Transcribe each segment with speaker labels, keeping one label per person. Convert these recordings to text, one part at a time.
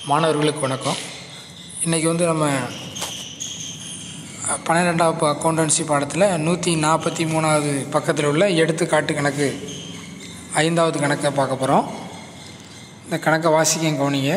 Speaker 1: மாணவர்களுக்கு வணக்கம் இன்றைக்கி வந்து நம்ம பன்னிரெண்டாவது அக்கௌண்டன்சி பாடத்தில் நூற்றி நாற்பத்தி மூணாவது பக்கத்தில் உள்ள எடுத்துக்காட்டு கணக்கு ஐந்தாவது கணக்கை பார்க்க போகிறோம் இந்த கணக்கை வாசிக்க கவனிங்க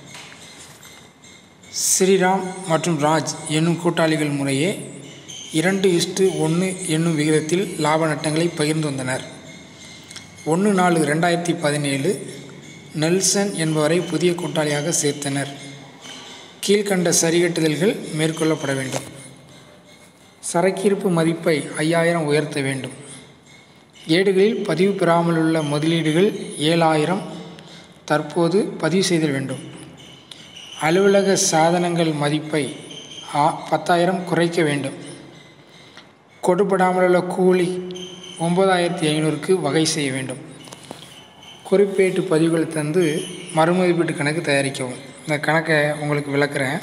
Speaker 1: ஸ்ரீராம் மற்றும் ராஜ் என்னும் கூட்டாளிகள் முறையே இரண்டு இஸ்டு ஒன்று என்னும் விகிதத்தில் லாப நட்டங்களை பகிர்ந்து வந்தனர் ஒன்று நாலு ரெண்டாயிரத்தி பதினேழு நெல்சன் என்பவரை புதிய கூட்டாளியாக சேர்த்தனர் கீழ்கண்ட சரிகட்டுதல்கள் மேற்கொள்ளப்பட வேண்டும் சரக்கிருப்பு மதிப்பை ஐயாயிரம் உயர்த்த வேண்டும் ஏடுகளில் பதிவு பெறாமல் உள்ள முதலீடுகள் ஏழாயிரம் தற்போது பதிவு செய்தல் வேண்டும் அலுவலக சாதனங்கள் மதிப்பை ஆ பத்தாயிரம் குறைக்க வேண்டும் கொடுபடாமல் உள்ள கூலி ஒம்பதாயிரத்தி ஐநூறுக்கு வகை செய்ய வேண்டும் குறிப்பேட்டு பதிவுகள் தந்து மறுமதிப்பீட்டு கணக்கு தயாரிக்கவும் இந்த கணக்கை உங்களுக்கு விளக்குறேன்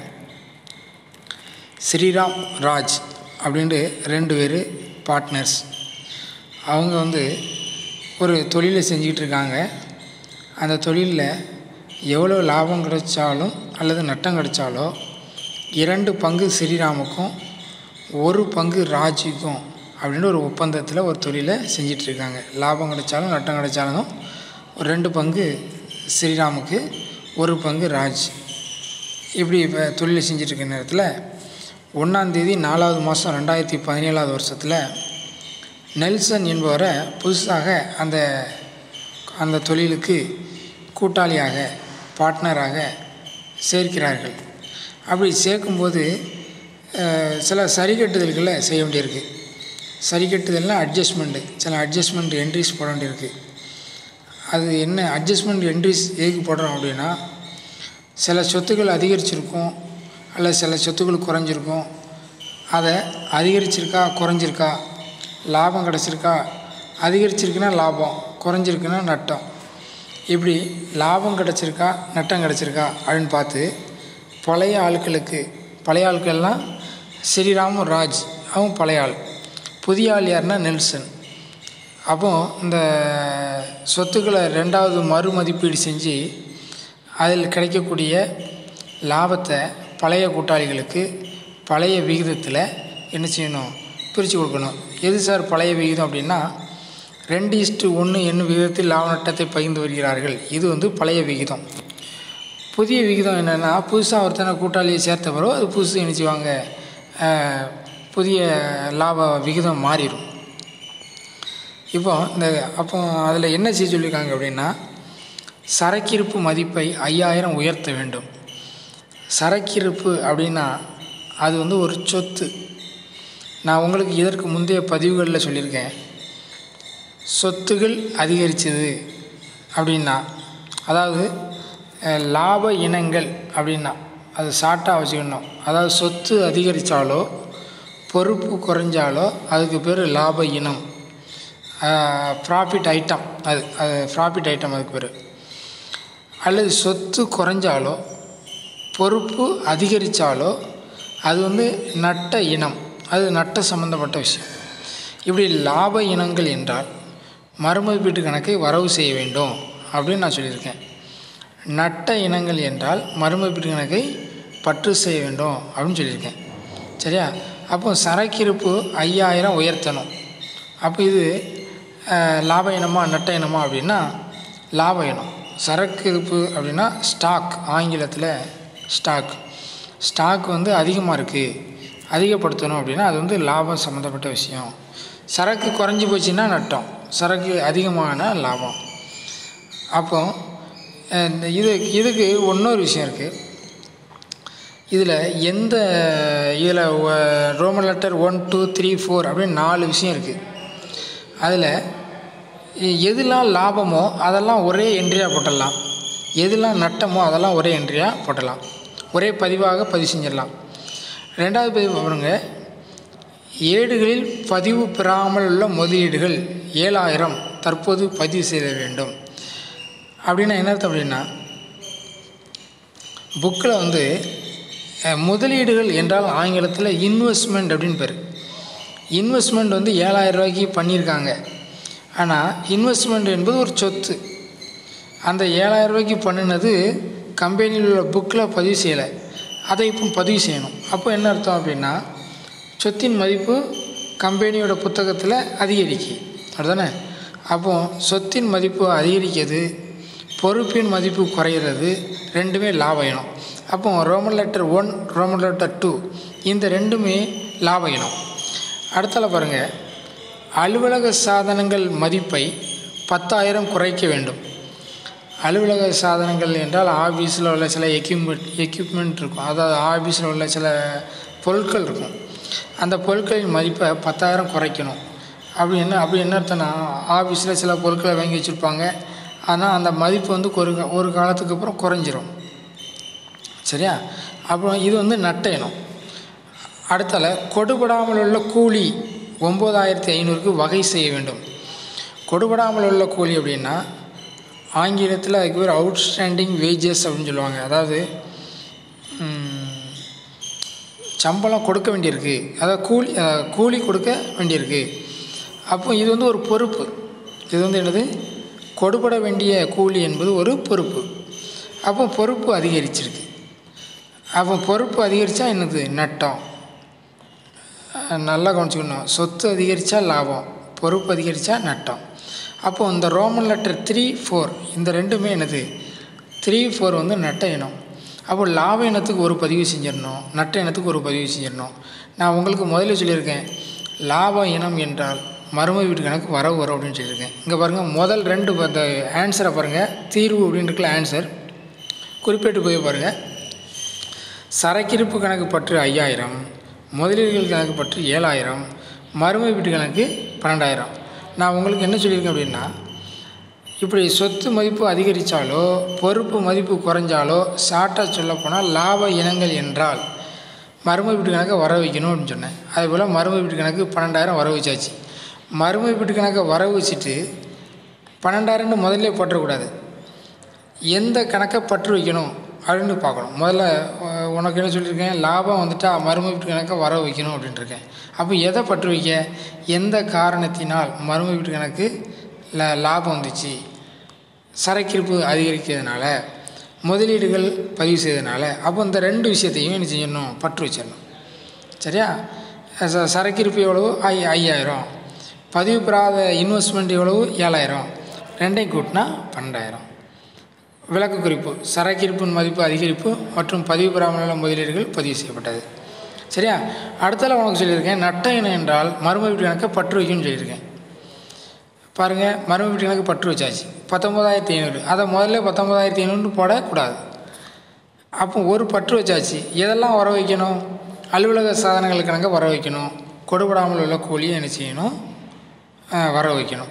Speaker 1: ஸ்ரீராம் ராஜ் அப்படின்ட்டு ரெண்டு பேர் பார்ட்னர்ஸ் அவங்க வந்து ஒரு தொழிலை செஞ்சிகிட்டு இருக்காங்க அந்த தொழிலில் எவ்வளோ லாபம் கிடைச்சாலும் அல்லது நட்டம் கிடைச்சாலோ இரண்டு பங்கு ஸ்ரீராமுக்கும் ஒரு பங்கு ராஜுக்கும் அப்படின்னு ஒரு ஒப்பந்தத்தில் ஒரு தொழிலை செஞ்சிட்ருக்காங்க லாபம் கிடைச்சாலும் நட்டம் கிடைச்சாலும் ஒரு ரெண்டு பங்கு ஸ்ரீராமுக்கு ஒரு பங்கு ராஜ் இப்படி இப்போ தொழில் செஞ்சிட்ருக்க நேரத்தில் ஒன்றாந்தேதி நாலாவது மாதம் ரெண்டாயிரத்தி பதினேழாவது வருஷத்தில் நெல்சன் என்பவரை புதுசாக அந்த அந்த தொழிலுக்கு கூட்டாளியாக பார்ட்னராக சேர்க்கிறார்கள் அப்படி சேர்க்கும்போது சில சரிக்கட்டுதல்களை செய்ய வேண்டியிருக்கு சரிக்கட்டுதல்னால் அட்ஜஸ்ட்மெண்ட்டு சில அட்ஜஸ்ட்மெண்ட் என்ட்ரிஸ் போட வேண்டியிருக்கு அது என்ன அட்ஜஸ்ட்மெண்ட் என்ட்ரிஸ் எதுக்கு போடுறோம் அப்படின்னா சில சொத்துக்கள் அதிகரிச்சிருக்கும் அல்ல சில சொத்துக்கள் குறைஞ்சிருக்கும் அதை அதிகரிச்சிருக்கா குறைஞ்சிருக்கா லாபம் கிடச்சிருக்கா அதிகரிச்சிருக்குன்னா லாபம் குறைஞ்சிருக்குன்னா நட்டம் இப்படி லாபம் கிடச்சிருக்கா நட்டம் கிடச்சிருக்கா அப்படின்னு பார்த்து பழைய ஆட்களுக்கு பழைய ஆட்கள்லாம் ஸ்ரீராமும் ராஜ் அவங்க பழைய ஆள் புதிய ஆள் யாருன்னா நெல்சன் அப்போ இந்த சொத்துக்களை ரெண்டாவது மறுமதிப்பீடு செஞ்சு அதில் கிடைக்கக்கூடிய லாபத்தை பழைய கூட்டாளிகளுக்கு பழைய விகிதத்தில் என்ன செய்யணும் பிரித்து கொடுக்கணும் எது சார் பழைய விகிதம் அப்படின்னா ரெண்டு இஸ்ட்டு ஒன்று என்னும் விகிதத்தில் லாப நட்டத்தை பகிர்ந்து வருகிறார்கள் இது வந்து பழைய விகிதம் புதிய விகிதம் என்னென்னா புதுசாக ஒருத்தனை கூட்டாளியை சேர்த்த பிறகு அது புதுசு என்ன செய்வாங்க புதிய லாப விகிதம் மாறிடும் இப்போ இந்த அப்போ அதில் என்ன செய்ய சொல்லியிருக்காங்க அப்படின்னா சரக்கிருப்பு மதிப்பை ஐயாயிரம் உயர்த்த வேண்டும் சரக்கிருப்பு அப்படின்னா அது வந்து ஒரு சொத்து நான் உங்களுக்கு இதற்கு முந்தைய பதிவுகளில் சொல்லியிருக்கேன் சொத்துகள் அதிகரித்தது அப்படின்னா அதாவது லாப இனங்கள் அப்படின்னா அது ஷார்ட்டாக வச்சுக்கணும் அதாவது சொத்து அதிகரித்தாலோ பொறுப்பு குறைஞ்சாலோ அதுக்கு பேர் லாப இனம் ப்ராஃபிட் ஐட்டம் அது அது ப்ராஃபிட் ஐட்டம் அதுக்கு பேர் அல்லது சொத்து குறைஞ்சாலோ பொறுப்பு அதிகரித்தாலோ அது வந்து நட்ட இனம் அது நட்ட சம்மந்தப்பட்ட விஷயம் இப்படி லாப இனங்கள் என்றால் மறுமதிப்பீட்டு கணக்கை வரவு செய்ய வேண்டும் அப்படின்னு நான் சொல்லியிருக்கேன் நட்ட இனங்கள் என்றால் மறுமதிப்பீட்டு கணக்கை பற்று செய்ய வேண்டும் அப்படின்னு சொல்லியிருக்கேன் சரியா அப்போ சரக்கிருப்பு ஐயாயிரம் உயர்த்தணும் அப்போ இது லாப இனமா நட்ட இனமா அப்படின்னா லாப இனம் சரக்கு இருப்பு அப்படின்னா ஸ்டாக் ஆங்கிலத்தில் ஸ்டாக் ஸ்டாக் வந்து அதிகமாக இருக்குது அதிகப்படுத்தணும் அப்படின்னா அது வந்து லாபம் சம்மந்தப்பட்ட விஷயம் சரக்கு குறைஞ்சி போச்சுன்னா நட்டம் சரக்கு அதிகமான லாபம் அப்போ இது இதுக்கு இன்னொரு விஷயம் இருக்குது இதில் எந்த இதில் Roman letter one two three four அப்படின்னு நாலு விஷயம் இருக்குது அதில் எதுலாம் லாபமோ அதெல்லாம் ஒரே என்ட்ரியாக போட்டுடலாம் எதுலாம் நட்டமோ அதெல்லாம் ஒரே என்ட்ரியாக போட்டலாம் ஒரே பதிவாக பதிவு செஞ்சிடலாம் ரெண்டாவது பதிவு பாருங்க ஏடுகளில் பதிவு பெறாமல் உள்ள முதலீடுகள் ஏழாயிரம் தற்போது பதிவு செய்ய வேண்டும் அப்படின்னா என்ன அர்த்தம் அப்படின்னா புக்கில் வந்து முதலீடுகள் என்றால் ஆங்கிலத்தில் இன்வெஸ்ட்மெண்ட் அப்படின்னு பேர் இன்வெஸ்ட்மெண்ட் வந்து ஏழாயிரம் ரூபாய்க்கு பண்ணியிருக்காங்க ஆனால் இன்வெஸ்ட்மெண்ட் என்பது ஒரு சொத்து அந்த ஏழாயிரம் ரூபாய்க்கு பண்ணினது கம்பெனியில் உள்ள புக்கில் பதிவு செய்யலை அதை இப்போ பதிவு செய்யணும் அப்போ என்ன அர்த்தம் அப்படின்னா சொத்தின் மதிப்பு கம்பெனியோட புத்தகத்தில் அதிகரிக்கு அப்படிதானே அப்போ சொத்தின் மதிப்பு அதிகரிக்கிறது பொறுப்பின் மதிப்பு குறையிறது ரெண்டுமே லாபம் அப்போ Roman letter one Roman letter two இந்த ரெண்டுமே லாப இனம் அடுத்தால பாருங்கள் அலுவலக சாதனங்கள் மதிப்பை பத்தாயிரம் குறைக்க வேண்டும் அலுவலக சாதனங்கள் என்றால் ஆஃபீஸில் உள்ள சில எக்யூப்மெண்ட் எக்யூப்மெண்ட் இருக்கும் அதாவது ஆஃபீஸில் உள்ள சில பொருட்கள் இருக்கும் அந்த பொருட்களின் மதிப்பை பத்தாயிரம் குறைக்கணும் அப்படி என்ன அப்படி என்ன அர்த்தம்னா ஆஃபீஸில் சில பொருட்களை வாங்கி வச்சுருப்பாங்க ஆனால் அந்த மதிப்பு வந்து ஒரு கா- ஒரு காலத்துக்கு அப்புறம் குறைஞ்சிரும் சரியா அப்புறம் இது வந்து நட்ட இனம் அடுத்தால கொடுபடாமல் உள்ள கூலி ஒம்பதாயிரத்தி ஐநூறுக்கு வகை செய்ய வேண்டும் கொடுபடாமல் உள்ள கூலி அப்படின்னா ஆங்கிலத்தில் அதுக்கு பேர் அவுட்ஸ்டாண்டிங் வேஜஸ் அப்படின்னு சொல்லுவாங்க அதாவது ம், சம்பளம் கொடுக்க வேண்டியிருக்கு அதாவது கூலி அஹ், கூலி கொடுக்க வேண்டியிருக்கு அப்போ இது வந்து ஒரு பொறுப்பு இது வந்து என்னது கொடுபட வேண்டிய கூலி என்பது ஒரு பொறுப்பு அப்போ பொறுப்பு அதிகரிச்சிருக்கு அப்போ பொறுப்பு அதிகரித்தா என்னது நட்டம் அஹ், நல்லா கவனிச்சுக்கணும் சொத்து அதிகரித்தா லாபம் பொறுப்பு அதிகரித்தா நட்டம் அப்போ இந்த ரோமன் லெட்டர் த்ரீ ஃபோர் இந்த ரெண்டுமே என்னது த்ரீ ஃபோர் வந்து நட்ட இனம் அப்போ லாப இனத்துக்கு ஒரு பதிவு செஞ்சிடணும் நட்ட இனத்துக்கு ஒரு பதிவு செஞ்சிடணும் நான் உங்களுக்கு முதல்ல சொல்லியிருக்கேன் லாப இனம் என்றால் மறுமை வீட்டு கணக்கு வரவு வரும் அப்படின்னு சொல்லியிருக்கேன் இங்கே பாருங்கள் முதல் ரெண்டு அந்த ஆன்சரை பாருங்கள் தீர்வு அப்படின்னு இருக்குல்ல ஆன்சர் குறிப்பிட்டு போய் பாருங்கள் சரக்கிருப்பு கணக்கு பற்று ஐயாயிரம் முதலீடுகள் கணக்கு பற்று ஏழாயிரம் மறுமை வீட்டு கணக்கு பன்னெண்டாயிரம் நான் உங்களுக்கு என்ன சொல்லியிருக்கேன் அப்படின்னா இப்படி சொத்து மதிப்பு அதிகரித்தாலோ பொறுப்பு மதிப்பு குறைஞ்சாலோ ஷார்ட்டாக சொல்லப்போனால் லாப இனங்கள் என்றால் மறுமை வீட்டு கணக்கை வர வைக்கணும் அப்படின்னு சொன்னேன் அதேபோல் மறுமை வீட்டு கணக்கு பன்னெண்டாயிரம் வர வச்சாச்சு மறுமை வீட்டு கணக்கை வர வச்சுட்டு பன்னெண்டாயிரம்னு முதல்ல போட்டுறக்கூடாது எந்த கணக்கை பற்று வைக்கணும் அப்படின்னு பார்க்கணும் முதல்ல அஹ், உனக்கு என்ன சொல்லியிருக்கேன் லாபம் வந்துட்டா மறுமை வீட்டு கணக்கை வர வைக்கணும் அப்படின்ட்டு இருக்கேன் அப்போ எதை பற்று வைக்க எந்த காரணத்தினால் மறுமை வீட்டு கணக்கு ல லாபம் வந்துச்சு சரக்கிருப்பு அதிகரிக்கிறதுனால முதலீடுகள் பதிவு செய்ததுனால அப்போ இந்த ரெண்டு விஷயத்தையும் என்ன செய்யணும் பற்று வச்சிடணும் சரியா ச- சரக்கிருப்பு எவ்வளவு ஐ ஐயாயிரம் பதிவு பெறாத இன்வெஸ்ட்மெண்ட் எவ்வளவு ஏழாயிரம் ரெண்டையும் கூட்டினா பன்னெண்டாயிரம் விளக்கு குறிப்பு சரக்கிருப்பின் மதிப்பு அதிகரிப்பு மற்றும் பதிவு பெறாமல் உள்ள முதலீடுகள் பதிவு செய்யப்பட்டது சரியா அடுத்தால உனக்கு சொல்லியிருக்கேன் நட்ட இனம் என்றால் மறுமை வீட்டு கணக்கை பற்று வைக்கணும்னு சொல்லியிருக்கேன் பாருங்கள் மறுமை வீட்டு கணக்கு பற்று வச்சாச்சு பத்தொம்போதாயிரத்தி ஐநூறு அதை முதல்ல பத்தொம்போதாயிரத்தி ஐநூறு போடக்கூடாது அப்போ ஒரு பற்று வச்சாச்சு எதெல்லாம் வர வைக்கணும் அலுவலக சாதனங்கள் கணக்க வர வைக்கணும் கொடுபடாமல் உள்ள கூலியை என்ன செய்யணும் அஹ், வர வைக்கணும்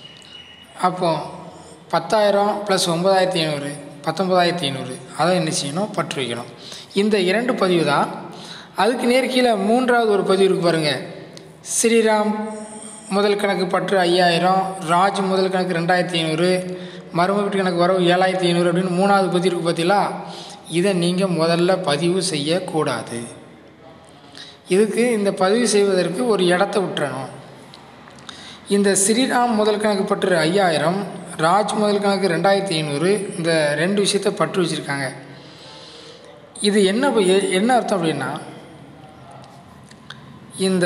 Speaker 1: அப்போ பத்தாயிரம் ப்ளஸ் ஒம்பதாயிரத்தி ஐநூறு பத்தொம்பதாயிரத்தி ஐநூறு அதை என்ன செய்யணும் பற்று வைக்கணும் இந்த இரண்டு பதிவு தான் அதுக்கு நேர் கீழே மூன்றாவது ஒரு பதிவு இருக்கு பாருங்கள் ஸ்ரீராம் முதல் கணக்கு பற்று ஐயாயிரம் ராஜ் முதல் கணக்கு ரெண்டாயிரத்தி ஐநூறு மரும வீட்டு கணக்கு வரவு ஏழாயிரத்தி ஐநூறு அப்படின்னு மூணாவது பதிவு இருக்குது பார்த்தீங்களா இதை நீங்கள் முதல்ல பதிவு செய்யக்கூடாது இதுக்கு இந்த பதிவு செய்வதற்கு ஒரு இடத்த விட்டுறணும் இந்த ஸ்ரீராம் முதல் கணக்கு பற்று ஐயாயிரம் ராஜ் முதல் கணக்கு ரெண்டாயிரத்தி ஐநூறு இந்த ரெண்டு விஷயத்த பற்று வச்சுருக்காங்க இது என்ன ப- எ- என்ன அர்த்தம் அப்படின்னா இந்த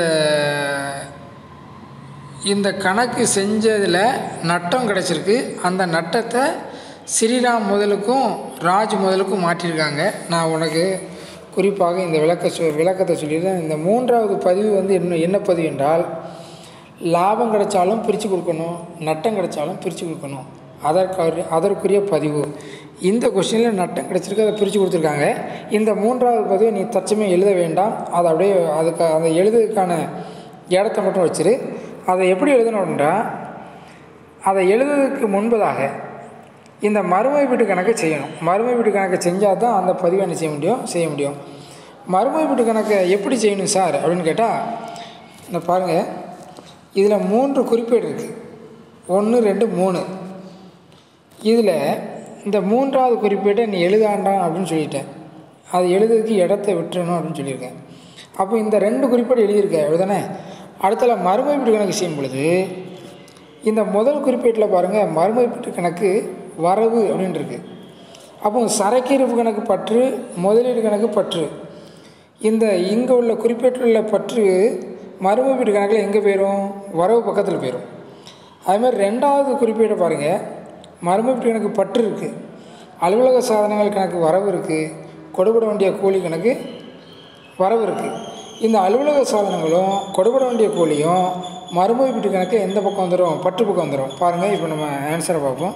Speaker 1: இந்த கணக்கு செஞ்சதில் நட்டம் கிடச்சிருக்கு அந்த நட்டத்தை ஸ்ரீராம் முதலுக்கும் ராஜ் முதலுக்கும் மாற்றியிருக்காங்க நான் உனக்கு குறிப்பாக இந்த விளக்க சொ விளக்கத்தை சொல்லிடுறேன் இந்த மூன்றாவது பதிவு வந்து என்ன என்ன பதிவு என்றால் லாபம் கிடைச்சாலும் பிரித்து கொடுக்கணும் நட்டம் கிடைச்சாலும் பிரித்து கொடுக்கணும் அதற்கு அதற்குரிய பதிவு இந்த கொஷினில் நட்டம் கிடைச்சிருக்கு அதை பிரித்து கொடுத்துருக்காங்க இந்த மூன்றாவது பதிவை நீ தச்சமே எழுத வேண்டாம் அதை அப்படியே அதுக்கு அந்த எழுதுறதுக்கான இடத்த மட்டும் வச்சிரு அதை எப்படி எழுதணும் அப்படின்னா அதை எழுதுறதுக்கு முன்பதாக இந்த மறுமை வீட்டு கணக்கை செய்யணும் மறுமை வீட்டு கணக்கை செஞ்சால் தான் அந்த பதிவை என்ன செய்ய முடியும் செய்ய முடியும் மறுமை வீட்டு கணக்கை எப்படி செய்யணும் சார் அப்படின்னு கேட்டால் இந்த பாருங்கள் இதில் மூன்று குறிப்பேடு இருக்குது ஒன்று ரெண்டு மூணு இதில் இந்த மூன்றாவது குறிப்பேட்டை நீ எழுதாண்டாம் அப்படின்னு சொல்லிட்டேன் அது எழுதுறதுக்கு இடத்த விட்டுறணும் அப்படின்னு சொல்லியிருக்கேன் அப்போ இந்த ரெண்டு குறிப்பேடு எழுதியிருக்க எழுதானே அடுத்தல மறுமை வீட்டு கணக்கு செய்யும் பொழுது இந்த முதல் குறிப்பேட்டில் பாருங்கள் மறுமை வீட்டு கணக்கு வரவு அப்படின்னு இருக்கு அப்போ சரக்கிருப்பு கணக்கு பற்று முதலீடு கணக்கு பற்று இந்த இங்கே உள்ள குறிப்பிட்டுள்ள பற்று மறுமொப்பீடு கணக்கில் எங்கே போயிடும் வரவு பக்கத்தில் போயிடும் அது மாதிரி ரெண்டாவது குறிப்பீடை பாருங்கள் மறுமொப்பீடு கணக்கு பற்று இருக்குது அலுவலக சாதனங்கள் கணக்கு வரவு இருக்குது கொடுபட வேண்டிய கூலி கணக்கு வரவு இருக்குது இந்த அலுவலக சாதனங்களும் கொடுபட வேண்டிய கூலியும் மறுமதிப்பீட்டு கணக்கு எந்த பக்கம் வந்துடும் பற்று பக்கம் வந்துடும் பாருங்கள் இப்போ நம்ம ஆன்சரை பார்ப்போம்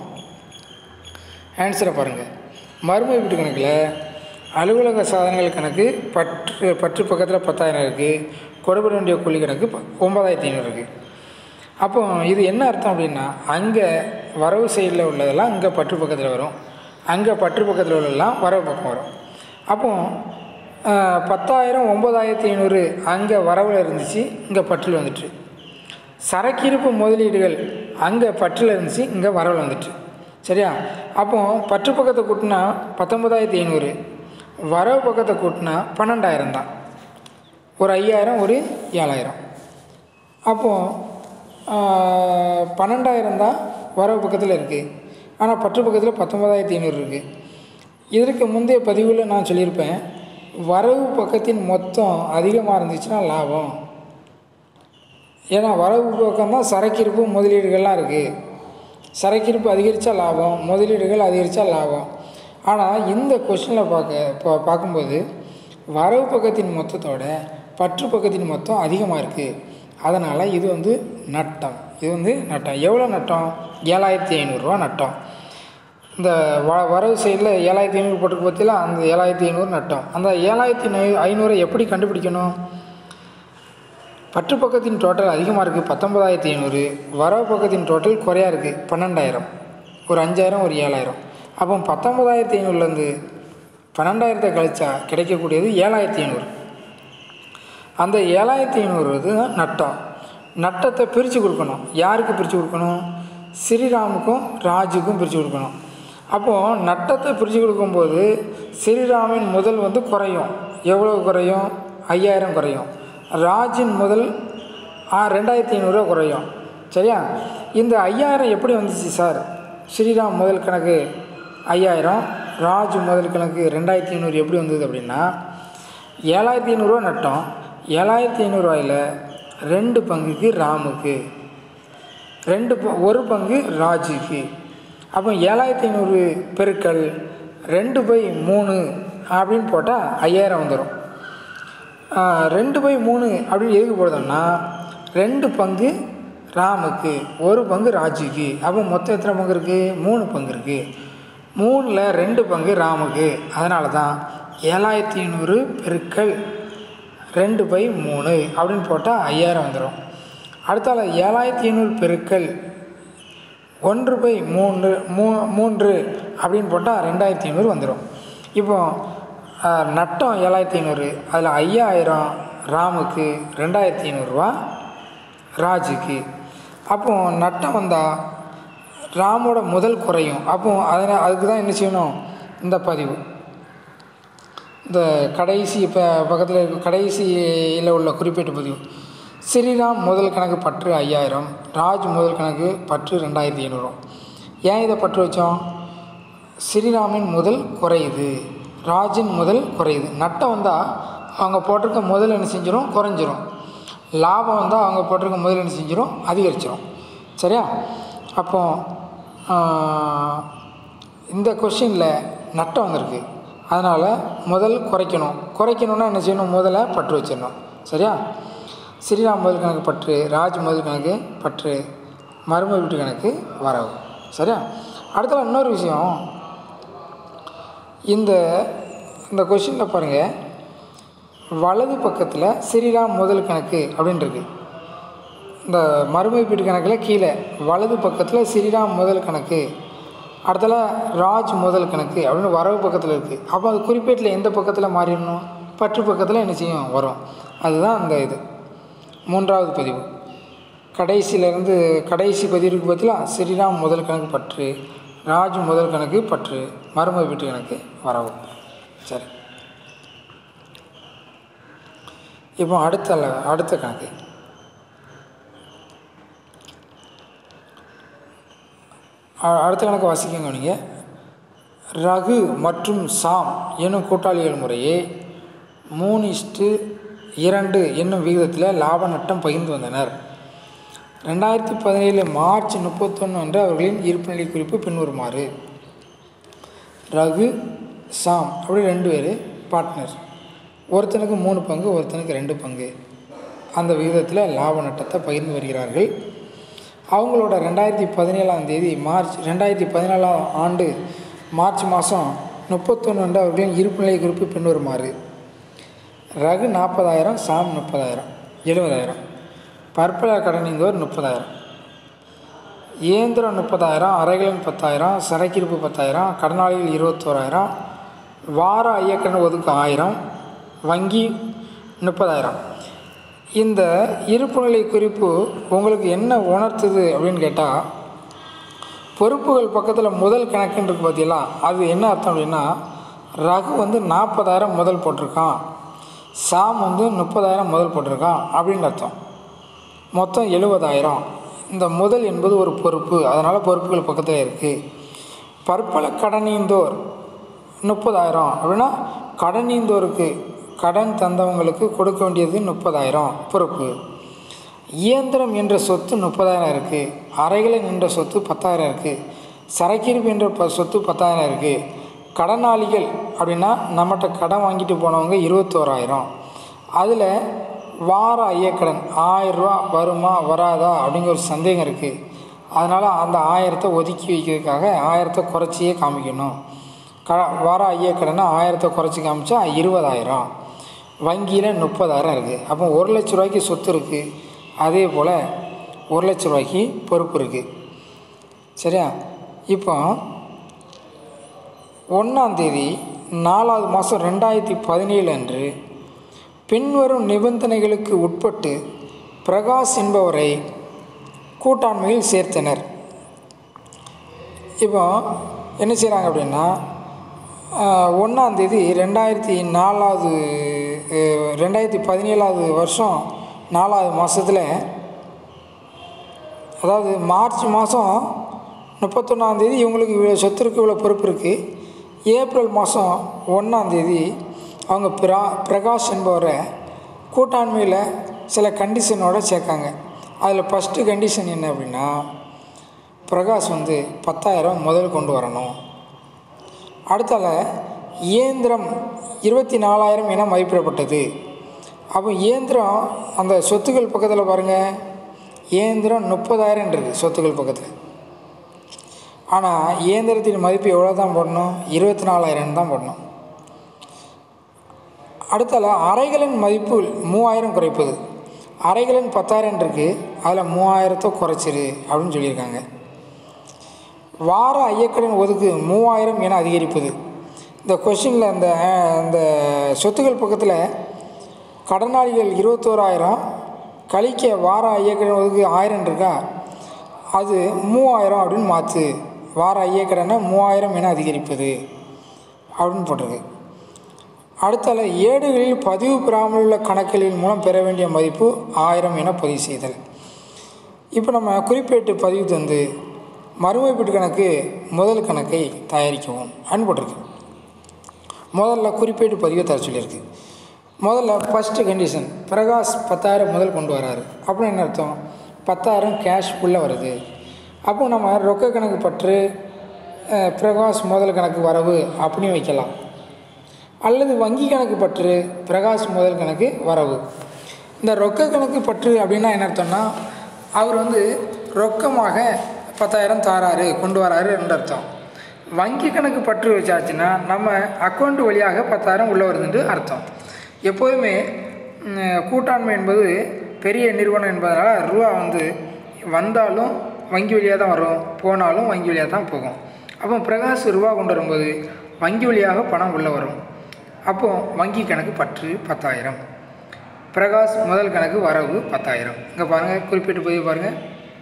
Speaker 1: ஆன்சரை பாருங்கள் மறுமதிப்பீட்டு கணக்கில் அலுவலக சாதனங்கள் கணக்கு பற்று பற்று பக்கத்தில் பத்தாயிரம் இருக்குது கொடுபட வேண்டிய கூலி கணக்கு ப- ஒன்பதாயிரத்தி ஐநூறு இருக்குது அப்போ இது என்ன அர்த்தம் அப்படின்னா அங்கே வரவு சைடில் உள்ளதெல்லாம் இங்கே பற்று பக்கத்தில் வரும் அங்கே பற்று பக்கத்தில் உள்ளதெல்லாம் வரவு பக்கம் வரும் அப்போ ஆஹ், பத்தாயிரம் ஒம்பதாயிரத்தி ஐநூறு அங்கே வரவில் இருந்துச்சு இங்கே பற்றில் வந்துட்டு சரக்கிருப்பு முதலீடுகள் அங்கே பற்றில் இருந்துச்சு இங்கே வரவில் வந்துட்டு சரியா அப்போ பற்று பக்கத்தை கூட்டினா பத்தொம்பதாயிரத்தி ஐநூறு வரவு பக்கத்தை கூட்டினா பன்னெண்டாயிரம் தான் ஒரு ஐயாயிரம் ஒரு ஏழாயிரம் அப்போது பன்னெண்டாயிரம் தான் வரவு பக்கத்தில் இருக்குது ஆனால் பற்று பக்கத்தில் பத்தொன்பதாயிரத்தி ஐநூறு இருக்குது இதற்கு முந்தைய பதிவில் நான் சொல்லியிருப்பேன் வரவு பக்கத்தின் மொத்தம் அதிகமாக இருந்துச்சுன்னா லாபம் ஏன்னா வரவு பக்கம் தான் சரக்கிருப்பு முதலீடுகள்லாம் இருக்குது சரக்கிருப்பு அதிகரித்தா லாபம் முதலீடுகள் அதிகரித்தா லாபம் ஆனால் இந்த கொஷினில் பார்க்க பா பார்க்கும்போது வரவு பக்கத்தின் மொத்தத்தோட பற்று பக்கத்தின் மொத்தம் அதிகமாக இருக்குது அதனால் இது வந்து நட்டம் இது வந்து நட்டம் எவ்வளோ நட்டம் ஏழாயிரத்தி ஐநூறுரூவா நட்டம் இந்த வ வரவு சைடில் ஏழாயிரத்தி ஐநூறு போட்டுக்கு பார்த்தீங்களா அந்த ஏழாயிரத்தி ஐநூறு நட்டம் அந்த ஏழாயிரத்தி ஐ- ஐநூறை எப்படி கண்டுபிடிக்கணும் பற்று பக்கத்தின் டோட்டல் அதிகமாக இருக்குது பத்தொன்பதாயிரத்தி ஐநூறு வரவு பக்கத்தின் டோட்டல் குறையா இருக்குது பன்னெண்டாயிரம் ஒரு அஞ்சாயிரம் ஒரு ஏழாயிரம் அப்போ பத்தொன்பதாயிரத்தி ஐநூறுலேருந்து பன்னெண்டாயிரத்தை கழிச்சா கிடைக்கக்கூடியது ஏழாயிரத்தி ஐநூறு அந்த ஏழாயிரத்தி ஐநூறு தான் நட்டம் நட்டத்தை பிரித்து கொடுக்கணும் யாருக்கு பிரித்து கொடுக்கணும் ஸ்ரீராமுக்கும் ராஜுக்கும் பிரித்து கொடுக்கணும் அப்போது நட்டத்தை பிரித்து கொடுக்கும்போது ஸ்ரீராமின் முதல் வந்து குறையும் எவ்வளவு குறையும் ஐயாயிரம் குறையும் ராஜின் முதல் ஆ ரெண்டாயிரத்தி ஐநூறுரூவா குறையும் சரியா இந்த ஐயாயிரம் எப்படி வந்துச்சு சார் ஸ்ரீராம் முதல் கணக்கு ஐயாயிரம் ராஜ் முதல் கணக்கு ரெண்டாயிரத்தி ஐநூறு எப்படி வந்தது அப்படின்னா ஏழாயிரத்தி ஐநூறுரூவா நட்டோம் ஏழாயிரத்தி ஐநூறுரூவாயில் ரெண்டு பங்குக்கு ராமுக்கு ரெண்டு ப- ஒரு பங்கு ராஜுக்கு அப்போ ஏழாயிரத்தி ஐநூறு பெருக்கல் ரெண்டு பை மூணு அப்படின்னு போட்டால் ஐயாயிரம் வந்துடும் ரெண்டு பை மூணு அப்படின்னு எதுக்கு போடுதோம்னா ரெண்டு பங்கு ராமுக்கு ஒரு பங்கு ராஜுக்கு அப்போ மொத்தம் எத்தனை பங்கு இருக்குது மூணு பங்கு இருக்குது மூணில் ரெண்டு பங்கு ராமுக்கு அதனால தான் ஏழாயிரத்தி ஐநூறு பெருக்கல் ரெண்டு பை மூணு அப்படின்னு போட்டால் ஐயாயிரம் வந்துடும் அடுத்தால ஏழாயிரத்தி ஐநூறு பெருக்கல் ஒன்று பை மூன்று மூ மூன்று அப்படின்னு போட்டால் ரெண்டாயிரத்தி ஐநூறு வந்துடும் இப்போ அஹ், நட்டம் ஏழாயிரத்தி ஐநூறு அதில் ஐயாயிரம் ராமுக்கு ரெண்டாயிரத்தி ஐநூறுரூவா ராஜுக்கு அப்போ நட்டம் வந்தால் ராமோட முதல் குறையும் அப்போ அதனால் அதுக்கு தான் என்ன செய்யணும் இந்த பதிவு இந்த கடைசி இப்போ பக்கத்தில் இருக்க கடைசியில் உள்ள குறிப்பிட்ட பதிவு ஸ்ரீராம் முதல் கணக்கு பற்று ஐயாயிரம் ராஜ் முதல் கணக்கு பற்று ரெண்டாயிரத்தி ஐநூறு ஏன் இதை பற்று வச்சோம் ஸ்ரீராமின் முதல் குறையுது ராஜின் முதல் குறையுது நட்டம் வந்தால் அவங்க போட்டிருக்க முதல் என்ன செஞ்சிடும் குறைஞ்சிரும் லாபம் வந்தால் அவங்க போட்டிருக்க முதல் என்ன செஞ்சிடும் அதிகரிச்சிடும் சரியா அப்போ ஆஹ், இந்த கொஷினில் நட்டம் வந்திருக்கு அதனால் முதல் குறைக்கணும் குறைக்கணும்னா என்ன செய்யணும் முதல்ல பற்று வச்சிடணும் சரியா ஸ்ரீராம் முதல் கணக்கு பற்று ராஜ் முதல் கணக்கு பற்று மரும வீட்டு கணக்கு வரவு சரியா அடுத்தது இன்னொரு விஷயம் இந்த இந்த கொஷினில் பாருங்கள் வலது பக்கத்தில் ஸ்ரீராம் முதல் கணக்கு அப்படின்னு இருக்கு இந்த மறுமதிப்பீட்டு கணக்கில் கீழே வலது பக்கத்தில் ஸ்ரீராம் முதல் கணக்கு அடுத்தல ராஜ் முதல் கணக்கு அப்படின்னு வரவு பக்கத்தில் இருக்குது அப்போ அது குறிப்பேட்டில் எந்த பக்கத்தில் மாறிடணும் பற்று பக்கத்தில் என்ன செய்யும் வரும் அதுதான் அந்த இது மூன்றாவது பதிவு கடைசியிலேருந்து கடைசி பதிவுக்கு பதிலாக ஸ்ரீராம் முதல் கணக்கு பற்று ராஜ் முதல் கணக்கு பற்று மறுமதிப்பீட்டு கணக்கு வரவு சரி இப்போ அடுத்த ல- அடுத்த கணக்கு அ- அடுத்த கணக்கு வாசிக்கங்க நீங்கள் ரகு மற்றும் சாம் என்னும் கூட்டாளிகள் முறையே மூணு இஸ்டு இரண்டு என்னும் விகிதத்தில் லாப நட்டம் பகிர்ந்து வந்தனர் ரெண்டாயிரத்தி பதினேழு மார்ச் முப்பத்தொன்று அன்று அவர்களின் இருப்புநிலை குறிப்பு பின்வருமாறு ரகு சாம் அப்படி ரெண்டு பேர் பார்ட்னர் ஒருத்தனுக்கு மூணு பங்கு ஒருத்தனுக்கு ரெண்டு பங்கு அந்த விகிதத்தில் லாப நட்டத்தை பகிர்ந்து வருகிறார்கள் அவங்களோட ரெண்டாயிரத்தி பதினேழாம் தேதி மார்ச் ரெண்டாயிரத்தி பதினேழாம் ஆண்டு மார்ச் மாதம் முப்பத்தொன்று அன்று அவர்களின் இருப்புநிலை குறிப்பு பின்வருமாறு ரகு நாற்பதாயிரம் சாம் முப்பதாயிரம் எழுபதாயிரம் பற்பல கடனிந்தோர் முப்பதாயிரம் இயந்திரம் முப்பதாயிரம் அரைகலன் பத்தாயிரம் சரக்கிருப்பு பத்தாயிரம் கடனாளிகள் இருபத்தோராயிரம் வார ஐயக்கடன் ஒதுக்கு ஆயிரம் வங்கி முப்பதாயிரம் இந்த இருப்புநிலை குறிப்பு உங்களுக்கு என்ன உணர்த்துது அப்படின்னு கேட்டால் பொறுப்புகள் பக்கத்தில் முதல் கணக்குன்னு இருக்கு பார்த்தீங்களா அது என்ன அர்த்தம் அப்படின்னா ரகு வந்து நாற்பதாயிரம் முதல் போட்டிருக்கான் சாம் வந்து முப்பதாயிரம் முதல் போட்டிருக்கான் அப்படின்னு அர்த்தம் மொத்தம் எழுபதாயிரம் இந்த முதல் என்பது ஒரு பொறுப்பு அதனால் பொறுப்புகள் பக்கத்தில் இருக்குது பற்பல கடனீந்தோர் முப்பதாயிரம் அப்படின்னா கடனீந்தோருக்கு கடன் தந்தவங்களுக்கு கொடுக்க வேண்டியது முப்பதாயிரம் பொறுப்பு இயந்திரம் என்ற சொத்து முப்பதாயிரம் இருக்குது அறைகளை என்ற சொத்து பத்தாயிரம் இருக்குது சரக்கிருப்பு என்ற ப சொத்து பத்தாயிரம் இருக்குது கடனாளிகள் அப்படின்னா நம்மகிட்ட கடன் வாங்கிட்டு போனவங்க இருபத்தோராயிரம் அதில் வார ஐயக்கடன் ஆயிரரூவா வருமா வராதா அப்படிங்கிற ஒரு சந்தேகம் இருக்குது அதனால் அந்த ஆயிரத்தை ஒதுக்கி வைக்கிறதுக்காக ஆயிரத்தை குறைச்சியே காமிக்கணும் க வார ஐயக்கடனை ஆயிரத்தை குறைச்சி காமிச்சா இருபதாயிரம் வங்கியில் முப்பதாயிரம் இருக்குது அப்போ ஒரு லட்ச ரூபாய்க்கு சொத்து இருக்குது அதே போல் ஒரு லட்ச ரூபாய்க்கு பொறுப்பு இருக்குது சரியா இப்போ ஒன்றாந்தேதி நாலாவது மாதம் ரெண்டாயிரத்தி பதினேழு அன்று பின்வரும் நிபந்தனைகளுக்கு உட்பட்டு பிரகாஷ் என்பவரை கூட்டாண்மையில் சேர்த்தனர் இப்போ என்ன செய்கிறாங்க அப்படின்னா ஒன்றாந்தேதி ரெண்டாயிரத்தி நாலாவது ரெண்டாயிரத்தி பதினேழாவது வருஷம் நாலாவது மாதத்தில் அதாவது மார்ச் மாதம் முப்பத்தொன்னாந்தேதி இவங்களுக்கு இவ்வளோ சொத்து இருக்குது இவ்வளோ பொறுப்பு இருக்குது ஏப்ரல் மாதம் ஒன்றாந்தேதி அவங்க பிரா பிரகாஷ் என்பவரை கூட்டாண்மையில் சில கண்டிஷனோடு சேர்க்காங்க அதில் ஃபஸ்ட்டு கண்டிஷன் என்ன அப்படின்னா பிரகாஷ் வந்து பத்தாயிரம் முதல் கொண்டு வரணும் அடுத்தால இயந்திரம் இருபத்தி நாலாயிரம் என மதிப்பிடப்பட்டது அப்போ இயந்திரம் அந்த சொத்துக்கள் பக்கத்தில் பாருங்கள் இயந்திரம் முப்பதாயிரம் இருக்குது சொத்துக்கள் பக்கத்தில் ஆனால் இயந்திரத்தின் மதிப்பு எவ்வளோ தான் போடணும் இருபத்தி நாலாயிரம் தான் போடணும் அடுத்தால அறைகளின் மதிப்பு மூவாயிரம் குறைப்பது அறைகளின் பத்தாயிரம் இருக்குது அதில் மூவாயிரத்தை குறைச்சிரு அப்படின்னு சொல்லியிருக்காங்க வார ஐயக்கடன் ஒதுக்கு மூவாயிரம் என அதிகரிப்பது இந்த கொஷினில் அந்த அந்த சொத்துக்கள் பக்கத்தில் கடனாளிகள் இருபத்தோராயிரம் கழிக்க வார ஐயக்கடன் ஒதுக்கு ஆயிரம் இருக்கா அது மூவாயிரம் அப்படின்னு மாற்று வார ஐயக்கடனை மூவாயிரம் என அதிகரிப்பது அப்படின்னு போட்டிருக்கு அடுத்தால ஏடுகளில் பதிவு பெறாமல் உள்ள கணக்குகளின் மூலம் பெற வேண்டிய மதிப்பு ஆயிரம் என பதிவு செய்தல் இப்போ நம்ம குறிப்பேட்டு பதிவு தந்து மறுமைப்பீட்டு கணக்கு முதல் கணக்கை தயாரிக்கவும் அனுப்பிட்டுருக்கு முதல்ல குறிப்பேட்டு பதிவை தர சொல்லியிருக்கு முதல்ல ஃபஸ்ட்டு கண்டிஷன் பிரகாஷ் பத்தாயிரம் முதல் கொண்டு வராரு அப்படின்னு என்ன அர்த்தம் பத்தாயிரம் கேஷ் உள்ளே வருது அப்போ நம்ம ரொக்க கணக்கு பற்று பிரகாஷ் முதல் கணக்கு வரவு அப்படின்னு வைக்கலாம் அல்லது வங்கி கணக்கு பற்று பிரகாஷ் முதல் கணக்கு வரவு இந்த ரொக்க கணக்கு பற்று அப்படின்னா என்ன அர்த்தம்னா அவர் வந்து ரொக்கமாக பத்தாயிரம் தாராரு கொண்டு வராரு ரெண்டு அர்த்தம் வங்கி கணக்கு பற்று வச்சாச்சுன்னா நம்ம அக்கௌண்ட் வழியாக பத்தாயிரம் உள்ளே வருதுன்னு அர்த்தம் எப்போதுமே கூட்டாண்மை என்பது பெரிய நிறுவனம் என்பதனால் ரூபா வந்து வந்தாலும் வங்கி வழியாக தான் வரும் போனாலும் வங்கி வழியாக தான் போகும் அப்போ பிரகாஷ் ரூபா கொண்டு வரும்போது வங்கி வழியாக பணம் உள்ளே வரும் அப்போ வங்கி கணக்கு பற்று பத்தாயிரம் பிரகாஷ் முதல் கணக்கு வரவு பத்தாயிரம் இங்கே பாருங்கள் குறிப்பிட்டு பதிவு பாருங்கள்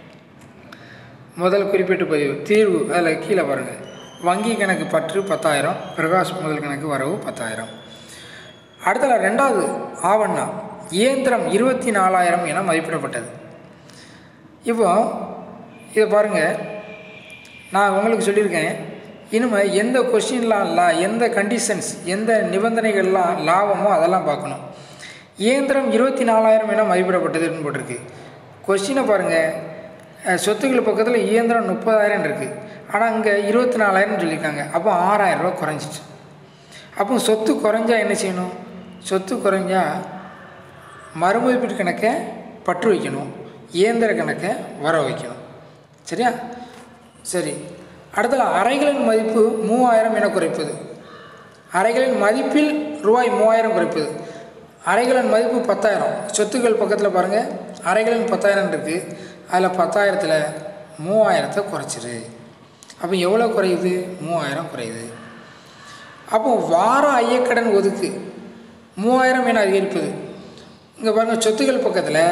Speaker 1: முதல் குறிப்பிட்டு பதிவு தீர்வு அதில் கீழே பாருங்கள் வங்கி கணக்கு பற்று பத்தாயிரம் பிரகாஷ் முதல் கணக்கு வரவு பத்தாயிரம் அடுத்தல ரெண்டாவது ஆவண்ணா இயந்திரம் இருபத்தி நாலாயிரம் என மதிப்பிடப்பட்டது இப்போ இதை பாருங்கள் நான் உங்களுக்கு சொல்லியிருக்கேன் இனிமே எந்த கொஸ்டின்லாம் லா எந்த கண்டிஷன்ஸ் எந்த நிபந்தனைகள்லாம் லாபமோ அதெல்லாம் பார்க்கணும் இயந்திரம் இருபத்தி நாலாயிரம் என மதிப்பிடப்பட்டதுன்னு போட்டிருக்கு கொஸ்டினை பாருங்கள் சொத்துக்கள் பக்கத்தில் இயந்திரம் முப்பதாயிரம் இருக்குது ஆனால் இங்கே இருபத்தி நாலாயிரம் சொல்லியிருக்காங்க அப்போ ஆறாயிரம் ரூபா குறைஞ்சிச்சு அப்போ சொத்து குறைஞ்சா என்ன செய்யணும் சொத்து குறைஞ்சா மறுமதிப்பீட்டு கணக்கை பற்று வைக்கணும் இயந்திர கணக்கை வர வைக்கணும் சரியா சரி அடுத்தது அறைகளின் மதிப்பு மூவாயிரம் என குறைப்பது அறைகளின் மதிப்பில் ரூபாய் மூவாயிரம் குறைப்பது அறைகளின் மதிப்பு பத்தாயிரம் சொத்துக்கள் பக்கத்தில் பாருங்கள் அறைகளின் பத்தாயிரம் இருக்குது அதில் பத்தாயிரத்தில் மூவாயிரத்தை குறைச்சிரு அப்போ எவ்வளோ குறையுது மூவாயிரம் குறையுது அப்போ வார ஐயக்கடன் ஒதுக்கு மூவாயிரம் என அதிகரிப்பது இங்கே பாருங்கள் சொத்துக்கள் பக்கத்தில்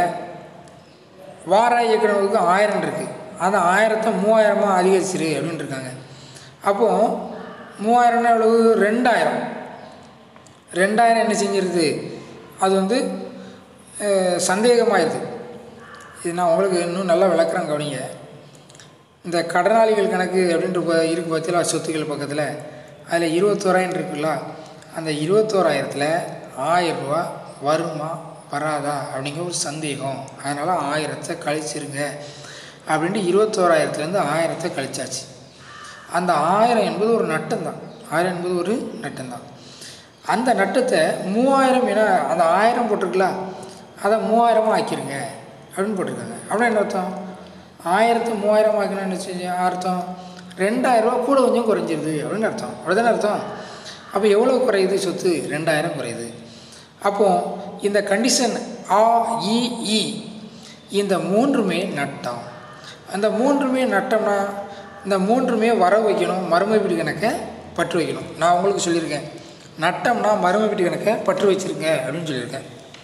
Speaker 1: வார ஐயக்கடன் ஒதுக்கு ஆயிரம் இருக்குது அந்த ஆயிரத்தை மூவாயிரமாக அதிகரிச்சிரு அப்படின்னு இருக்காங்க அப்போது மூவாயிரம்னா எவ்வளவு ரெண்டாயிரம் ரெண்டாயிரம் என்ன செஞ்சிருது அது வந்து சந்தேகமாயிருது இது நான் உங்களுக்கு இன்னும் நல்லா விளக்குறேன் கவனிங்க இந்த கடனாளிகள் கணக்கு அப்படின்ட்டு ப- இருக்கு பார்த்தீங்களா சொத்துக்கள் பக்கத்தில் அதில் இருபத்தோராயிரம் இருக்குல்ல அந்த இருபத்தோராயிரத்தில் ஆயிரம் ரூபா வருமா வராதா அப்படிங்கிற ஒரு சந்தேகம் அதனால் ஆயிரத்தை கழிச்சிருங்க அப்படின்ட்டு இருபத்தோராயிரத்துலேருந்து ஆயிரத்தை கழிச்சாச்சு அந்த ஆயிரம் என்பது ஒரு நட்டம் தான் ஆயிரம் என்பது ஒரு நட்டம் தான் அந்த நட்டத்தை மூவாயிரம் என அந்த ஆயிரம் போட்டிருக்குல்ல அதை மூவாயிரமாக ஆக்கிருங்க அப்படின்னு போட்டிருக்காங்க அப்படின்னா என்ன அர்த்தம் ஆயிரத்து மூவாயிரம் ஆக்கணும்னு நினச்சி அர்த்தம் ரெண்டாயிரரூவா கூட கொஞ்சம் குறைஞ்சிருது அப்படின்னு அர்த்தம் அப்படிதானே அர்த்தம் அப்போ எவ்வளோ குறையுது சொத்து ரெண்டாயிரம் குறையுது அப்போது இந்த கண்டிஷன் ஆ இ இ இந்த மூன்றுமே நட்டம் அந்த மூன்றுமே நட்டம்னா இந்த மூன்றுமே வர வைக்கணும் மறுமதிப்பீடு கணக்கை பற்று வைக்கணும் நான் உங்களுக்கு சொல்லியிருக்கேன் நட்டம்னா மறுமதிப்பீடு கணக்கை பற்று வச்சுருங்க அப்படின்னு சொல்லியிருக்கேன்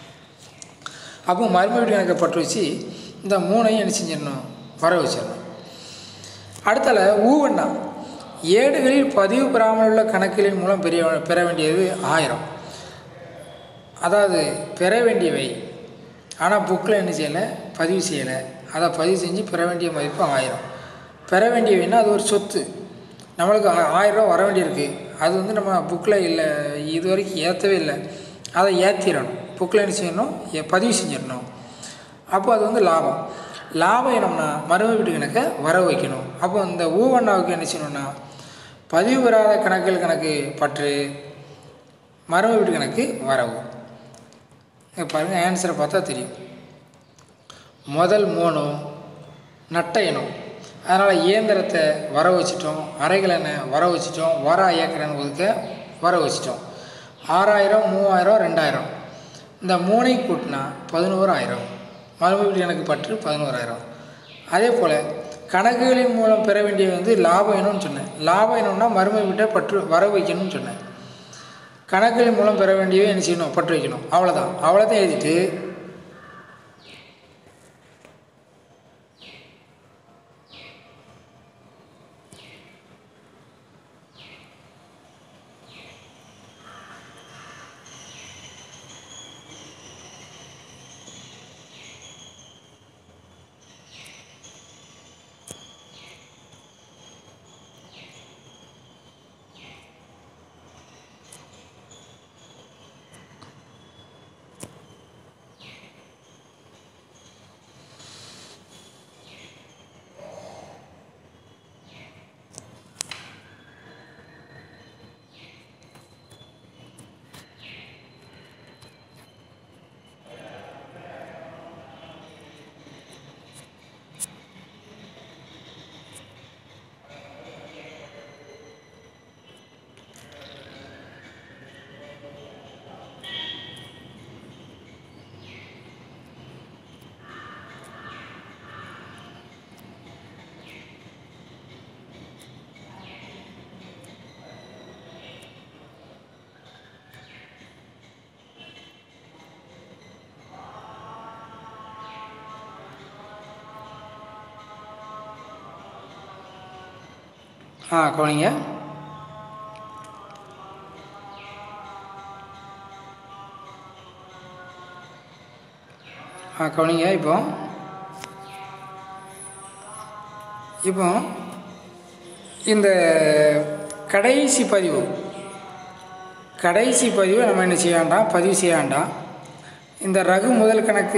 Speaker 1: அப்போ மறுமதிப்பீடு கணக்கை பற்று வச்சு இந்த மூணையும் என்ன செஞ்சிடணும் வர வச்சிடணும் அடுத்தால ஊவண்ணா ஏடுகளில் பதிவு பெறாமல் உள்ள கணக்குகளின் மூலம் பெரிய பெற வேண்டியது ஆயிரம் அதாவது பெற வேண்டியவை ஆனால் புக்கில் என்ன செய்யலை பதிவு செய்யலை அதை பதிவு செஞ்சு பெற வேண்டிய மதிப்பு ஆயிரம் பெற வேண்டியவைன்னா அது ஒரு சொத்து நம்மளுக்கு ஆ- ஆயிரம் ரூபா வர வேண்டியிருக்கு அது வந்து நம்ம புக்கில் இல்லை இது வரைக்கும் ஏற்றவே இல்லை அதை ஏற்றிடணும் புக்கில் என்ன செய்யணும் எ- பதிவு செஞ்சிடணும் அப்போ அது வந்து லாபம் லாபம் என்னம்னா மறுமதிப்பீட்டு கணக்கை வர வைக்கணும் அப்போ இந்த ஊவண்ணாவுக்கு என்ன செய்யணும்னா பதிவு பெறாத கணக்குகள் கணக்கு பற்று மறுமதிப்பீட்டு கணக்கு வரவு இங்கே பாருங்கள் ஆன்சரை பார்த்தா தெரியும் முதல் மூணும் நட்ட இனம் அதனால் இயந்திரத்தை வர வச்சிட்டோம் அரைகலனை வர வச்சிட்டோம் வர ஐயக்கடன் ஒதுக்க வர வச்சிட்டோம் ஆறாயிரம் மூவாயிரம் ரெண்டாயிரம் இந்த மூணை கூட்டினா பதினோராயிரம் மறுபடியும் எனக்கு பற்று பதினோராயிரம் அதே போல் கணக்குகளின் மூலம் பெற வேண்டிய வந்து லாபம் இனம்னு சொன்னேன் லாபம் இனம்னா மறுமை விட்ட பற்று வர வைக்கணும்னு சொன்னேன் கணக்குகளின் மூலம் பெற வேண்டியவை என்ன செய்யணும் பற்று வைக்கணும் அவ்வளோதான் அவ்வளோதான் எழுதிட்டு ஆ கவனிங்க ஆ கவனிங்க இப்போ இப்போ இந்த கடைசி பதிவு கடைசி பதிவை நம்ம என்ன செய்ய வேண்டாம் பதிவு செய்ய வேண்டாம் இந்த ரகு முதல் கணக்கு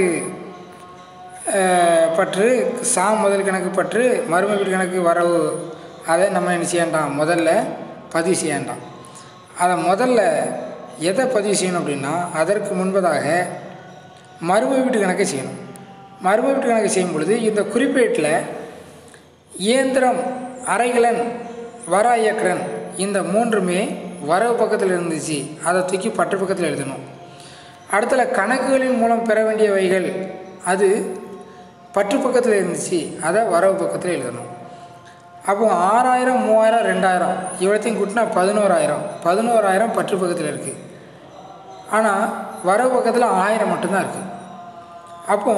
Speaker 1: அஹ், பற்று சாம் முதல் கணக்கு பற்று மறுமை வீட்டு கணக்கு வரவு அதை நம்ம என்ன செய்ய வேண்டாம் முதல்ல பதிவு செய்ய வேண்டாம் அதை முதல்ல எதை பதிவு செய்யணும் அப்படின்னா அதற்கு முன்பதாக மறுமை வீட்டு கணக்கை செய்யணும் மறுமை வீட்டு கணக்கு செய்யும் பொழுது இந்த குறிப்பேட்டில் இயந்திரம் அரைகலன் வர இயக்கலன் இந்த மூன்றுமே வரவு பக்கத்தில் இருந்துச்சு அதை தூக்கி பற்று பக்கத்தில் எழுதணும் அடுத்தல கணக்குகளின் மூலம் பெற வேண்டியவைகள் அது பற்று பக்கத்தில் இருந்துச்சு அதை வரவு பக்கத்தில் எழுதணும் அப்போ ஆறாயிரம் மூவாயிரம் ரெண்டாயிரம் இவ்வளோத்தையும் கூட்டினா பதினோராயிரம் பதினோராயிரம் பற்று பக்கத்தில் இருக்குது ஆனால் வரவு பக்கத்தில் ஆயிரம் மட்டும்தான் இருக்குது அப்போ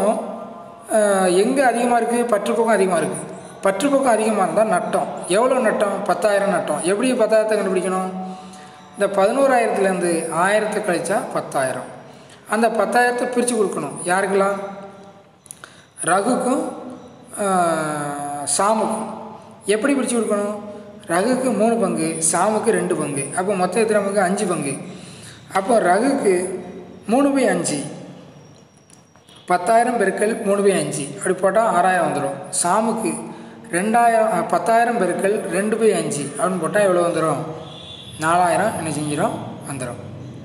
Speaker 1: எங்கே அதிகமாக இருக்குது பற்று பக்கம் அதிகமாக இருக்குது பற்று பக்கம் அதிகமாக இருந்தால் நட்டம் எவ்வளோ நட்டம் பத்தாயிரம் நட்டம் எப்படி பத்தாயிரத்தை கண்டுபிடிக்கணும் இந்த பதினோராயிரத்துலேருந்து ஆயிரத்தை கழிச்சா பத்தாயிரம் அந்த பத்தாயிரத்தை பிரித்து கொடுக்கணும் யாருக்கெல்லாம் ரகுக்கும் ஆஹ், சாமுக்கும் எப்படி பிரித்து கொடுக்கணும் ரகுக்கு மூணு பங்கு சாமுக்கு ரெண்டு பங்கு அப்போ மொத்தம் எத்தனை பங்கு அஞ்சு பங்கு அப்போ ரகுக்கு மூணு பை அஞ்சு பத்தாயிரம் பெருக்கல் மூணு பை அஞ்சு அப்படி போட்டால் ஆறாயிரம் வந்துடும் சாமுக்கு ரெண்டாயிரம் அஹ், பத்தாயிரம் பெருக்கல் ரெண்டு பை அஞ்சு அப்படின்னு போட்டால் எவ்வளோ வந்துடும் நாலாயிரம் என்ன செஞ்சிடும் வந்துடும்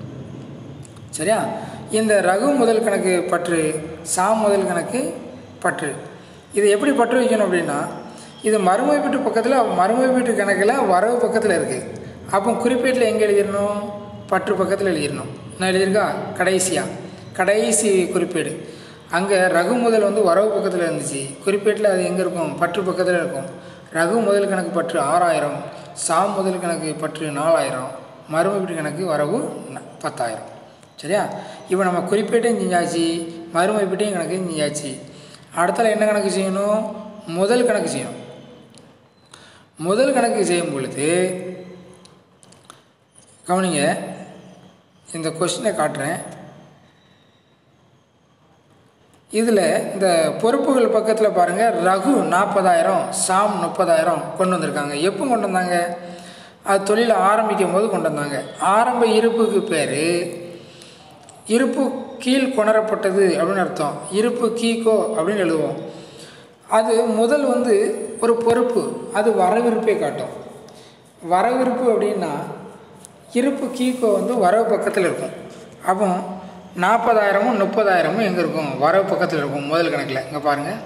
Speaker 1: சரியா இந்த ரகு முதல் கணக்கு பற்று சாம் முதல் கணக்கு பற்று இது எப்படி பற்று வைக்கணும் அப்படின்னா இது மறுமை வீட்டு பக்கத்தில் மறுமை வீட்டு கணக்கில் வரவு பக்கத்தில் இருக்குது அப்போ குறிப்பேட்டில் எங்கே எழுதிடணும் பற்று பக்கத்தில் எழுதிடணும் நான் எழுதியிருக்கா கடைசியாக கடைசி குறிப்பேடு அங்கே ரகு முதல் வந்து வரவு பக்கத்தில் இருந்துச்சு குறிப்பேட்டில் அது எங்கே இருக்கும் பற்று பக்கத்தில் இருக்கும் ரகு முதல் கணக்கு பற்று ஆறாயிரம் சாம் முதல் கணக்கு பற்று நாலாயிரம் மறுமை வீட்டு கணக்கு வரவு ந- பத்தாயிரம் சரியா இப்போ நம்ம குறிப்பேட்டையும் செஞ்சாச்சு மறுமை வீட்டையும் கணக்கு செஞ்சாச்சு அடுத்தால என்ன கணக்கு செய்யணும் முதல் கணக்கு செய்யணும் முதல் கணக்கு செய்யும் பொழுது கவனிங்க இந்த கொஸ்டினை காட்டுறேன் இதில் இந்த பொறுப்புகள் பக்கத்தில் பாருங்கள் ரகு நாற்பதாயிரம் சாம் முப்பதாயிரம் கொண்டு வந்திருக்காங்க எப்போ கொண்டு வந்தாங்க அது தொழில் ஆரம்பிக்கும் போது கொண்டு வந்தாங்க ஆரம்ப இருப்புக்கு பேர் இருப்பு கீழ் கொணரப்பட்டது அப்படின்னு அர்த்தம் இருப்பு கீக்கோ அப்படின்னு எழுதுவோம் அது முதல் வந்து ஒரு பொறுப்பு அது வரவிருப்பை காட்டும் வரவிருப்பு அப்படின்னா இருப்பு கீக்கோ வந்து வரவு பக்கத்தில் இருக்கும் அப்போ நாற்பதாயிரமும் முப்பதாயிரமும் எங்கே இருக்கும் வரவு பக்கத்தில் இருக்கும் முதல் கணக்கில் இங்கே பாருங்கள்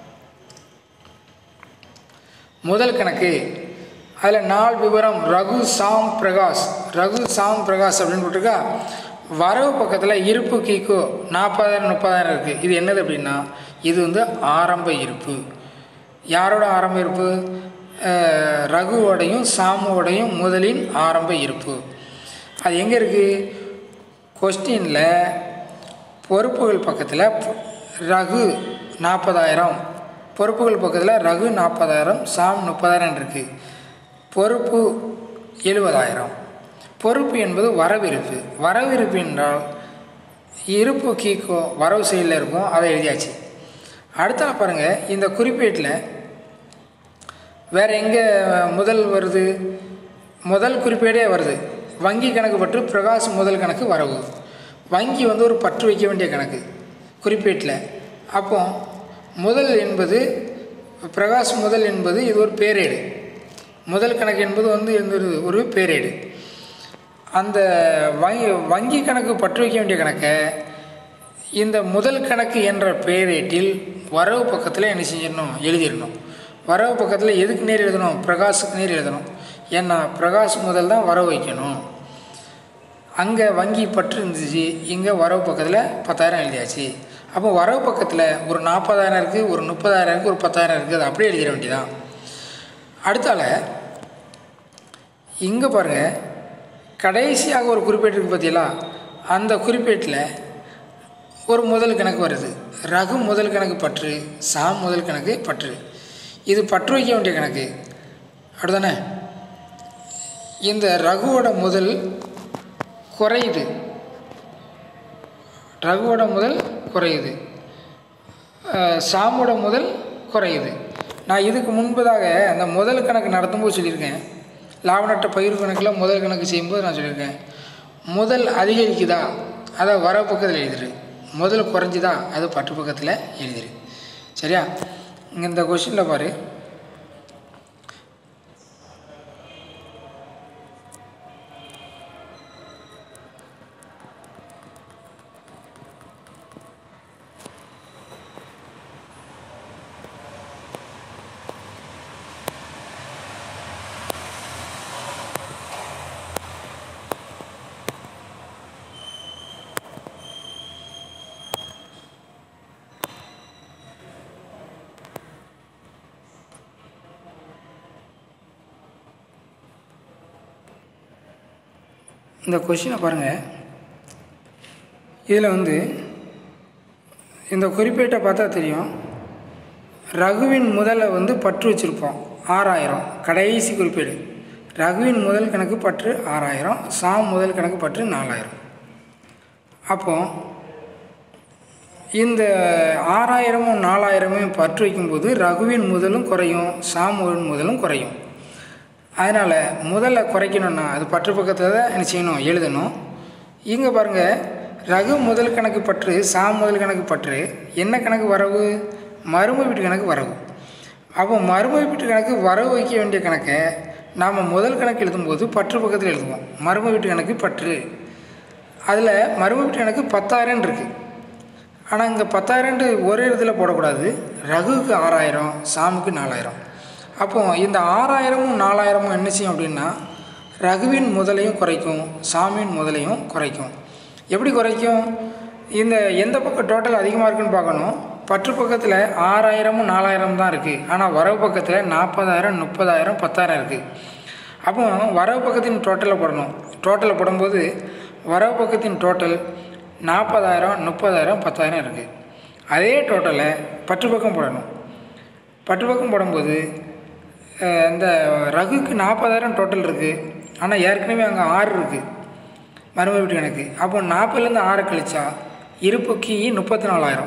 Speaker 1: முதல் கணக்கு அதில் நாள் விவரம் ரகு சாம் பிரகாஷ் ரகு சாம் பிரகாஷ் அப்படின்னு போட்டிருக்கா வரவு பக்கத்தில் இருப்பு கீக்கோ நாற்பதாயிரம் முப்பதாயிரம் இருக்குது இது என்னது அப்படின்னா இது வந்து ஆரம்ப இருப்பு யாரோட ஆரம்ப இருப்பு அஹ், ரகுவோடையும் சாமுவோடையும் முதலின் ஆரம்ப இருப்பு அது எங்கே இருக்குது கொஸ்டினில் பொறுப்புகள் பக்கத்தில் ரகு நாற்பதாயிரம் பொறுப்புகள் பக்கத்தில் ரகு நாற்பதாயிரம் சாம் முப்பதாயிரம் இருக்குது பொறுப்பு எழுபதாயிரம் பொறுப்பு என்பது வரவிருப்பு வரவிருப்பு என்றால் இருப்பு கீக்கோ வரவு செயலில் இருக்கும் அதை எழுதியாச்சு அடுத்தால பாருங்கள் இந்த குறிப்பேட்டில் வேறு எங்கே முதல் வருது முதல் குறிப்பேடே வருது வங்கி கணக்கு பற்று பிரகாஷ் முதல் கணக்கு வரவு வங்கி வந்து ஒரு பற்று வைக்க வேண்டிய கணக்கு குறிப்பேட்டில் அப்போ முதல் என்பது பிரகாஷ் முதல் என்பது இது ஒரு பேரேடு முதல் கணக்கு என்பது வந்து இந்த ஒரு ஒரு பேரேடு அந்த வங்கி வங்கி கணக்கு பற்று வைக்க வேண்டிய கணக்கை இந்த முதல் கணக்கு என்ற பெயரேட்டில் வரவு பக்கத்தில் என்ன செஞ்சிடணும் எழுதிடணும் வரவு பக்கத்தில் எதுக்கு நேர் எழுதணும் பிரகாஷுக்கு நேர் எழுதணும் ஏன்னா பிரகாஷ் முதல் தான் வரவு வைக்கணும் அங்கே வங்கி பற்று இருந்துச்சு இங்கே வரவு பக்கத்தில் பத்தாயிரம் எழுதியாச்சு அப்போ வரவு பக்கத்தில் ஒரு நாற்பதாயிரம் இருக்குது ஒரு முப்பதாயிரம் இருக்குது ஒரு பத்தாயிரம் இருக்குது அது அப்படியே எழுதிட வேண்டியதான் அடுத்தால இங்கே பாருங்கள் கடைசியாக ஒரு குறிப்பேட்டு இருக்குது பார்த்தீங்களா அந்த குறிப்பேட்டில் ஒரு முதல் கணக்கு வருது ரகு முதல் கணக்கு பற்று சாம் முதல் கணக்கு பற்று இது பற்று வைக்க வேண்டிய கணக்கு அப்படிதானே இந்த ரகுவோட முதல் குறையுது ரகுவோட முதல் குறையுது அஹ், சாமோட முதல் குறையுது நான் இதுக்கு முன்பதாக அந்த முதல் கணக்கு நடத்தும்போது சொல்லியிருக்கேன் லாப நட்ட பயிர் கணக்கில் முதல் கணக்கு செய்யும்போது நான் சொல்லியிருக்கேன் முதல் அதிகரிக்குதா அதை வர பக்கத்தில் எழுதிரு முதல் குறைஞ்சுதா அது பற்று பக்கத்தில் எழுதிரு சரியா இங்கே இந்த கொஷினில் பாரு இந்த கொஷினை பாருங்கள் இதில் வந்து இந்த குறிப்பேட்டை பார்த்தா தெரியும் ரகுவின் முதலை வந்து பற்று வச்சுருப்போம் ஆறாயிரம் கடைசி குறிப்பேடு ரகுவின் முதல் கணக்கு பற்று ஆறாயிரம் சாம் முதல் கணக்கு பற்று நாலாயிரம் அப்போ இந்த ஆறாயிரமும் நாலாயிரமும் பற்று வைக்கும்போது ரகுவின் முதலும் குறையும் சாமுவின் முதலும் குறையும் அதனால் முதல்ல குறைக்கணும்னா அது பற்று பக்கத்தில் தான் என்ன செய்யணும் எழுதணும் இங்கே பாருங்கள் ரகு முதல் கணக்கு பற்று சாம் முதல் கணக்கு பற்று என்ன கணக்கு வரவு மரும வீட்டு கணக்கு வரவு அப்போ மரும வீட்டு கணக்கு வரவு வைக்க வேண்டிய கணக்கை நாம் முதல் கணக்கு எழுதும்போது பற்று பக்கத்தில் எழுதுவோம் மரும வீட்டு கணக்கு பற்று அதில் மரும வீட்டு கணக்கு பத்தாயிரம் இருக்குது ஆனால் இங்கே பத்தாயிரம்ட்டு ஒரே இடத்துல போடக்கூடாது ரகுவுக்கு ஆறாயிரம் சாமுக்கு நாலாயிரம் அப்போ இந்த ஆறாயிரமும் நாலாயிரமும் என்ன செய்யும் அப்படின்னா ரகுவின் முதலையும் குறைக்கும் சாமியின் முதலையும் குறைக்கும் எப்படி குறைக்கும் இந்த எந்த பக்கம் டோட்டல் அதிகமாக இருக்குன்னு பார்க்கணும் பற்று பக்கத்தில் ஆறாயிரமும் நாலாயிரம் தான் இருக்குது ஆனால் வரவு பக்கத்தில் நாற்பதாயிரம் முப்பதாயிரம் பத்தாயிரம் இருக்குது அப்போ வரவு பக்கத்தின் டோட்டலை போடணும் டோட்டலை போடும்போது வரவு பக்கத்தின் டோட்டல் நாற்பதாயிரம் முப்பதாயிரம் பத்தாயிரம் இருக்குது அதே டோட்டலை பற்று பக்கம் போடணும் பற்று பக்கம் போடும்போது அஹ், இந்த ரகுக்கு நாற்பதாயிரம் டோட்டல் இருக்குது ஆனால் ஏற்கனவே அங்கே ஆறு இருக்குது மரும வீட்டு கணக்கு அப்போ நாற்பதுலேருந்து ஆறு கழிச்சா இருப்புக்கு முப்பத்தி நாலாயிரம்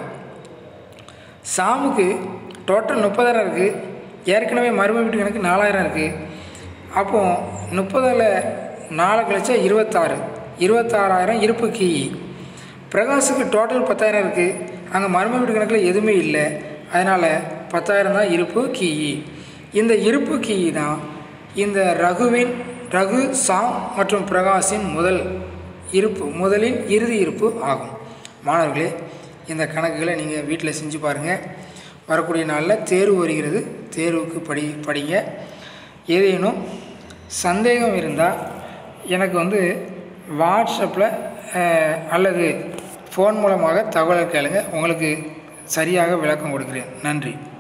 Speaker 1: சாமுக்கு டோட்டல் முப்பதாயிரம் இருக்குது ஏற்கனவே மரும வீட்டு கணக்கு நாலாயிரம் இருக்குது அப்போ முப்பதில் நாலு கழிச்சா இருபத்தாறு இருபத்தாறாயிரம் இருப்பு கீ பிரகாஷுக்கு டோட்டல் பத்தாயிரம் இருக்குது அங்கே மரும வீட்டு கணக்கில் எதுவுமே இல்லை அதனால் பத்தாயிரம் தான் இருப்பு கீ இந்த இருப்பு கீ தான் இந்த ரகுவின் ரகு சாம் மற்றும் பிரகாஷின் முதல் இருப்பு முதலின் இறுதி இருப்பு ஆகும் மாணவர்களே இந்த கணக்குகளை நீங்கள் வீட்டில் செஞ்சு பாருங்கள் வரக்கூடிய நாளில் தேர்வு வருகிறது தேர்வுக்கு படி படிங்க ஏதேனும் சந்தேகம் இருந்தால் எனக்கு வந்து வாட்ஸ்அப்பில் அஹ், அல்லது ஃபோன் மூலமாக தகவலை கேளுங்க உங்களுக்கு சரியாக விளக்கம் கொடுக்கிறேன் நன்றி